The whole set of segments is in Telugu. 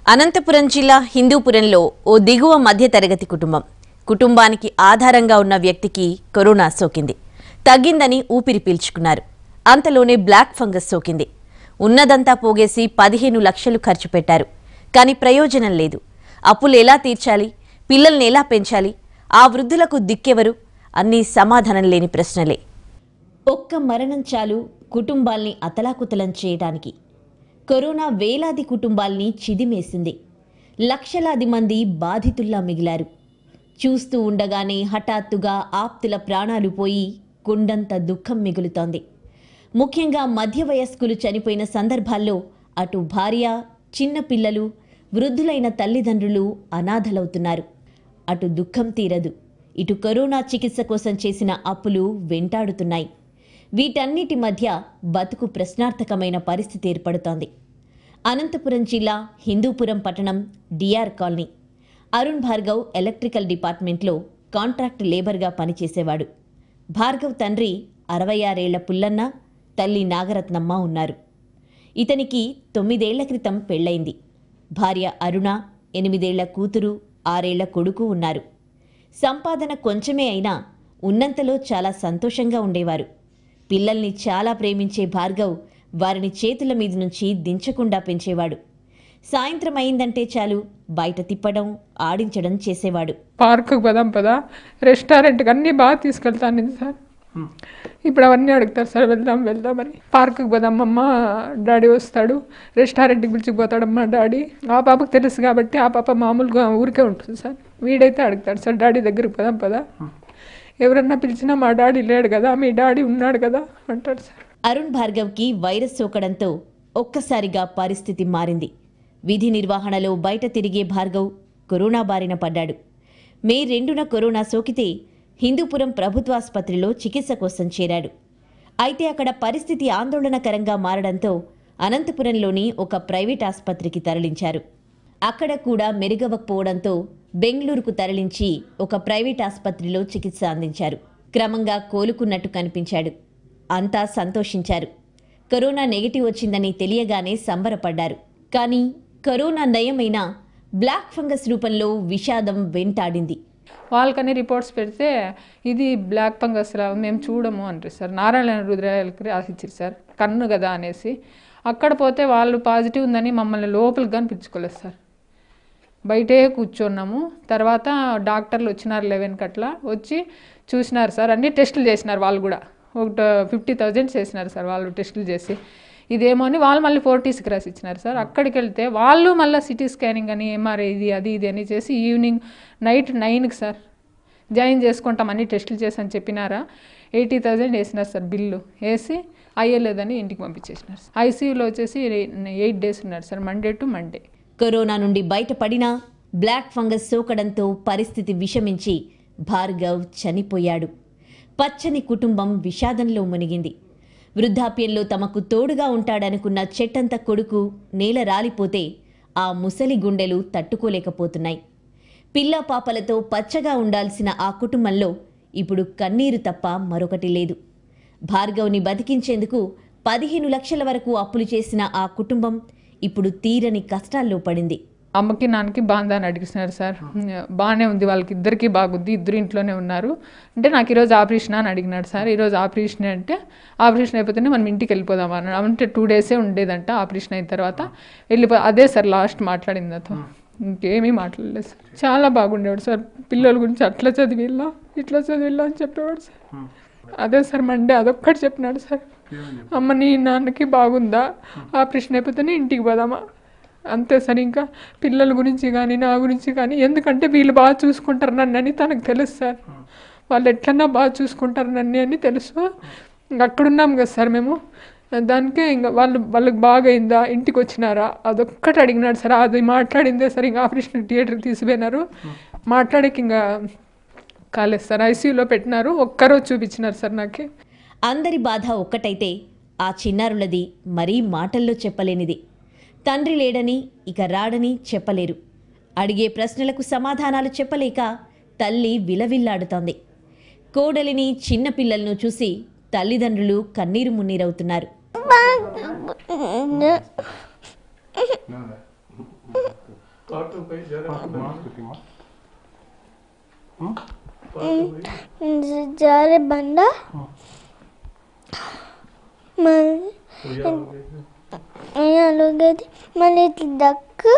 అనంతపురం జిల్లా హిందూపురంలో ఓ దిగువ మధ్యతరగతి కుటుంబం కుటుంబానికి ఆధారంగా ఉన్న వ్యక్తికి కరోనా సోకింది తగ్గిందని ఊపిరి పీల్చుకున్నారు అంతలోనే బ్లాక్ ఫంగస్ సోకింది ఉన్నదంతా పోగేసి పదిహేను లక్షలు ఖర్చు పెట్టారు కానీ ప్రయోజనం లేదు అప్పులు ఎలా తీర్చాలి పిల్లల్ని ఎలా పెంచాలి ఆ వృద్ధులకు దిక్కెవరు అన్నీ సమాధానం లేని ప్రశ్నలే ఒక్క మరణం చాలు కుటుంబాల్ని అతలాకుతలం చేయడానికి కరోనా వేలాది కుటుంబాల్ని చిదిమేసింది లక్షలాది మంది బాధితుల్లా మిగిలారు చూస్తూ ఉండగానే హఠాత్తుగా ఆప్తుల ప్రాణాలు పోయి కొండంత దుఃఖం మిగులుతోంది ముఖ్యంగా మధ్య వయస్కులు చనిపోయిన సందర్భాల్లో అటు భార్య చిన్న పిల్లలు వృద్ధులైన తల్లిదండ్రులు అనాథలవుతున్నారు అటు దుఃఖం తీరదు ఇటు కరోనా చికిత్స కోసం చేసిన అప్పులు వెంటాడుతున్నాయి వీటన్నిటి మధ్య బతుకు ప్రశ్నార్థకమైన పరిస్థితి ఏర్పడుతోంది అనంతపురం జిల్లా హిందూపురం పట్టణం DR colony Arun Bhargav electrical డిపార్ట్మెంట్లో కాంట్రాక్ట్ లేబర్గా పనిచేసేవాడు భార్గవ్ తండ్రి అరవై ఆరేళ్ల పుల్లన్న తల్లి నాగరత్నమ్మ ఉన్నారు ఇతనికి తొమ్మిదేళ్ల క్రితం పెళ్ళైంది భార్య అరుణ ఎనిమిదేళ్ల కూతురు ఆరేళ్ల కొడుకు ఉన్నారు సంపాదన కొంచెమే అయినా ఉన్నంతలో చాలా సంతోషంగా ఉండేవారు పిల్లల్ని చాలా ప్రేమించే భార్గవ్ వారిని చేతుల మీద నుంచి దించకుండా పెంచేవాడు సాయంత్రం అయిందంటే చాలు బయట తిప్పడం ఆడించడం చేసేవాడు పార్కుకి పోదాం పదా రెస్టారెంట్కి అన్నీ బాగా తీసుకెళ్తాను సార్ ఇప్పుడు అవన్నీ అడుగుతారు సార్ వెళ్దాం వెళ్దామని పార్కుకి పోదామమ్మ డాడీ వస్తాడు రెస్టారెంట్కి పిలిచిపోతాడమ్మా డాడీ ఆ పాపకు తెలుసు కాబట్టి ఆ పాప మామూలుగా ఊరికే ఉంటుంది సార్ వీడైతే అడుగుతాడు సార్ డాడీ దగ్గరికి పోదాం పదా ఎవరన్నా పిలిచినా మా డాడీ లేడు కదా మీ డాడీ ఉన్నాడు కదా అంటాడు సార్ అరుణ్ భార్గవ్కి వైరస్ సోకడంతో ఒక్కసారిగా పరిస్థితి మారింది విధి నిర్వహణలో బయట తిరిగే భార్గవ్ కరోనా బారిన పడ్డాడు మే రెండున కరోనా సోకితే హిందూపురం ప్రభుత్వాసుపత్రిలో చికిత్స కోసం చేరాడు అయితే అక్కడ పరిస్థితి ఆందోళనకరంగా మారడంతో అనంతపురంలోని ఒక ప్రైవేట్ ఆసుపత్రికి తరలించారు అక్కడ కూడా మెరుగవకపోవడంతో బెంగళూరుకు తరలించి ఒక ప్రైవేట్ ఆసుపత్రిలో చికిత్స అందించారు క్రమంగా కోలుకున్నట్టు కనిపించాడు అంతా సంతోషించారు కరోనా నెగిటివ్ వచ్చిందని తెలియగానే సంబరపడ్డారు కానీ కరోనా నయమైన బ్లాక్ ఫంగస్ రూపంలో విషాదం వెంటాడింది వాళ్ళకని రిపోర్ట్స్ పెడితే ఇది బ్లాక్ ఫంగస్ రా మేము చూడము అంటారు సార్ నారాయణ రుద్రాయలకి రాసిచ్చారు సార్ కన్ను కదా అనేసి అక్కడ పోతే వాళ్ళు పాజిటివ్ ఉందని మమ్మల్ని లోపలికి కానీ పిలుచుకోలేదు సార్ బయటే కూర్చున్నాము తర్వాత డాక్టర్లు వచ్చినారు లెవెన్కి అట్లా వచ్చి చూసినారు సార్ అన్ని టెస్టులు చేసినారు వాళ్ళు కూడా ఒక ఫిఫ్టీ థౌజండ్ చేసినారు సార్ వాళ్ళు టెస్టులు చేసి ఇదేమో అని వాళ్ళు మళ్ళీ ఫోర్టీస్కి రాసి ఇచ్చినారు సార్ అక్కడికి వెళ్తే వాళ్ళు మళ్ళీ సిటీ స్కానింగ్ అని ఎంఆర్ఐ ఇది అది ఇది అని చేసి ఈవినింగ్ నైట్ నైన్కి సార్ జాయిన్ చేసుకుంటాం అన్ని టెస్టులు చేసి అని చెప్పినారా ఎయిటీ థౌజండ్ వేసినారు సార్ బిల్లు వేసి అయ్యలేదని ఇంటికి పంపించేసినారు ఐసీయూలో వచ్చేసి ఎయిట్ డేస్ ఉన్నారు sir Monday to Monday corona నుండి బయటపడినా బ్లాక్ ఫంగస్ సోకడంతో పరిస్థితి విషమించి భార్గవ్ చనిపోయాడు పచ్చని కుటుంబం విషాదంలో మునిగింది వృద్ధాప్యంలో తమకు తోడుగా ఉంటాడనుకున్న చెట్టంత కొడుకు నేల రాలిపోతే ఆ ముసలి గుండెలు తట్టుకోలేకపోతున్నాయి పిల్ల పాపలతో పచ్చగా ఉండాల్సిన ఆ కుటుంబంలో ఇప్పుడు కన్నీరు తప్ప మరొకటి లేదు భార్గవ్ని బతికించేందుకు పదిహేను లక్షల వరకు అప్పులు చేసిన ఆ కుటుంబం ఇప్పుడు తీరని కష్టాల్లో పడింది అమ్మకి నాన్నకి బాగుందా అని అడిగిస్తున్నారు సార్ బాగానే ఉంది వాళ్ళకి ఇద్దరికి బాగుంది ఇద్దరు ఇంట్లోనే ఉన్నారు అంటే నాకు ఈరోజు ఆపరేషన్ అని అడిగినాడు సార్ ఈరోజు ఆపరేషన్ అంటే ఆపరేషన్ అయిపోతేనే మనం ఇంటికి వెళ్ళిపోదాం అన్నాడు అంటే టూ డేసే ఉండేదంట ఆపరేషన్ అయిన తర్వాత వెళ్ళిపో అదే సార్ లాస్ట్ మాట్లాడింది అతను ఇంకేమీ మాట్లాడలేదు సార్ చాలా బాగుండేవాడు సార్ పిల్లల గురించి అట్లా చదివిల్లా ఇట్లా చదివిల్లా అని చెప్పేవాడు సార్ అదే సార్ మండే అదొక్కటి చెప్పినాడు సార్ అమ్మ నీ నాన్నకి బాగుందా ఆపరేషన్ అయిపోతేనే ఇంటికి పోదామా అంతే సార్ ఇంకా పిల్లల గురించి కానీ నా గురించి కానీ ఎందుకంటే వీళ్ళు బాగా చూసుకుంటారు నన్ను అని తనకు తెలుసు సార్ వాళ్ళు ఎట్లన్నా బాగా చూసుకుంటారు నన్ను అని తెలుసు ఇంకా అక్కడున్నాం కదా సార్ మేము దానికే ఇంకా వాళ్ళు వాళ్ళకి బాగా అయిందా ఇంటికి వచ్చినారా అదొక్కటి అడిగినాడు సార్ అది మాట్లాడిందే సార్ ఇంకా ఆపరేషన్ థియేటర్కి తీసిపోయినారు మాట్లాడేకి ఇంకా కాలేదు సార్ ఐసీయూలో పెట్టినారు ఒక్కరోజు చూపించినారు సార్ నాకు అందరి బాధ ఒక్కటైతే ఆ చిన్నారులది మరీ మాటల్లో చెప్పలేనిది తండ్రి లేడని ఇక రాడని చెప్పలేరు అడిగే ప్రశ్నలకు సమాధానాలు చెప్పలేక తల్లి విలవిల్లాడుతోంది కోడలిని చిన్నపిల్లలను చూసి తల్లిదండ్రులు కన్నీరు మున్నీరవుతున్నారు Nada. జారే బండ మళ్ళీ అలాగేది మళ్ళీ ఇట్లా దక్కు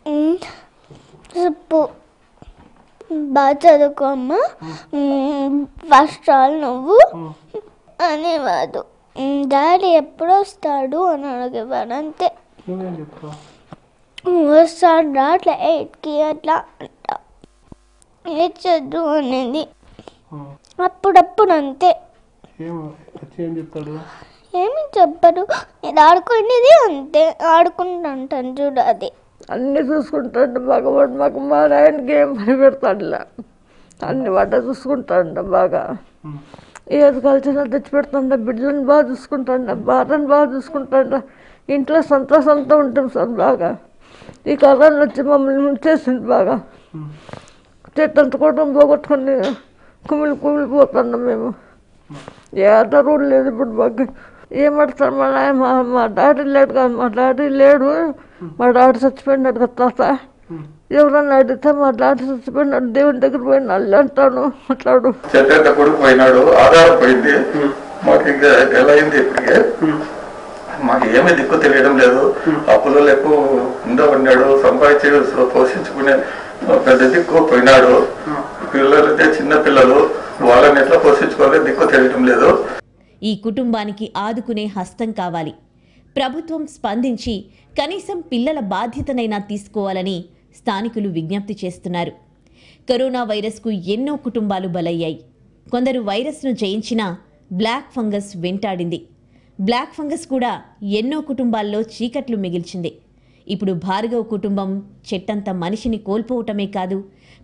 చెప్పు బాగా చదువుకో అమ్మ ఫస్ట్ ఆల్ నువ్వు అనేవాడు డాడీ ఎప్పుడు వస్తాడు అని అడిగేవాడు అంతే నువ్వేం చెప్తావు వస్తాడు రా అట్లా ఎయిట్కి అట్లా అంట ఎయిట్ చదువు అనేది అప్పుడప్పుడు అంతే ఏం వచ్చి ఏం చెప్తాడు ఏమి చెప్పరు ఇది ఆడుకునేది అంతే ఆడుకుంటా ఉంటాను చూడు అది అన్నీ చూసుకుంటాడు భగవాడు మాకు మా నాయనకి ఏం పని పెడతాడులే అన్ని వంట చూసుకుంటాడు బాగా ఏది కలిసినా తెచ్చి పెడతాడు బిడ్డలను బాగా చూసుకుంటాడు భార్యను బాగా చూసుకుంటాడు ఇంట్లో సంతోషంతో ఉంటాం సార్ బాగా ఈ కరోనా వచ్చి మమ్మల్ని ముంచేసింది బాగా చెట్టు అంత కూడా పోగొట్టుకొని కుమిలి కుమిలిపోతున్నాం మేము ఏ ఆధారం లేదు ఇప్పుడు మాకు ఏమంటారు మా నాయ మా మా డాడీ లేడు కదా మా డాడీ లేడు మా డాడీ చచ్చిపోయినాడు కదా తాత ఎవరన్నా అడిగితే మా డాడీ చచ్చిపోయినాడు దేవుని దగ్గర పోయిన అల్లి అంటాను మాట్లాడు చెత్త కొడుకు పోయినాడు ఆధారం పోయింది మాకు ఇంకా ఎలా అయింది ఇప్పటికే మాకు ఏమీ దిక్కు తెలియడం లేదు అప్పులో ఎక్కువ ఉండబడినాడు సంపాదించి పోషించుకునే పెద్ద దిక్కు పోయినాడు పిల్లలైతే చిన్న పిల్లలు వాళ్ళని ఎట్లా పోషించుకోవాలో దిక్కు తెలియడం లేదు ఈ కుటుంబానికి ఆదుకునే హస్తం కావాలి ప్రభుత్వం స్పందించి కనీసం పిల్లల బాధ్యతనైనా తీసుకోవాలని స్థానికులు విజ్ఞప్తి చేస్తున్నారు కరోనా వైరస్కు ఎన్నో కుటుంబాలు బలయ్యాయి కొందరు వైరస్ను జయించినా బ్లాక్ ఫంగస్ వెంటాడింది బ్లాక్ ఫంగస్ కూడా ఎన్నో కుటుంబాల్లో చీకట్లు మిగిల్చింది ఇప్పుడు భార్గవ్ కుటుంబం చెట్టంత మనిషిని కోల్పోవటమే కాదు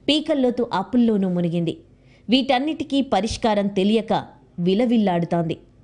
పీకల్లోతు అప్పుల్లోనూ మునిగింది వీటన్నిటికీ పరిష్కారం తెలియక విలవిల్లాడుతోంది